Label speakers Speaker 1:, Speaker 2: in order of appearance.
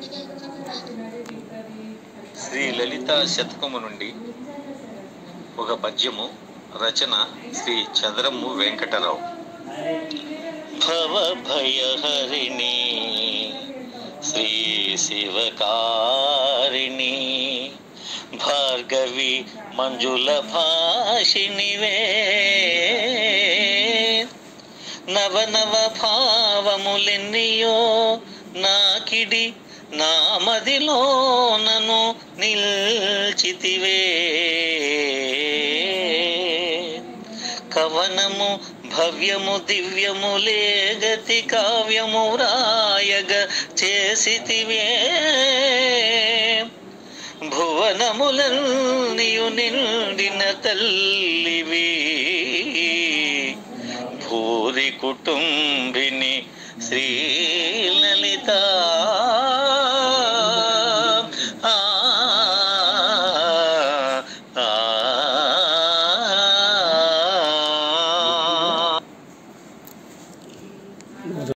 Speaker 1: శ్రీ లలిత శతకము నుండి ఒక పద్యము రచన శ్రీ చదరము వెంకటరావు భవ భయహరిణి శ్రీ శివకారిణి భార్గవి మంజుల భాషిణివే నవ నవ భావములెన్నియో నాకిడి నా మదిలోనను నిల్చితివే కవనము భవ్యము దివ్యము లేగతి కావ్యము రాయగ చేసితివే భువనములన్నీయు నిండిన తల్లివి భూరి కుటుంబిని శ్రీలలిత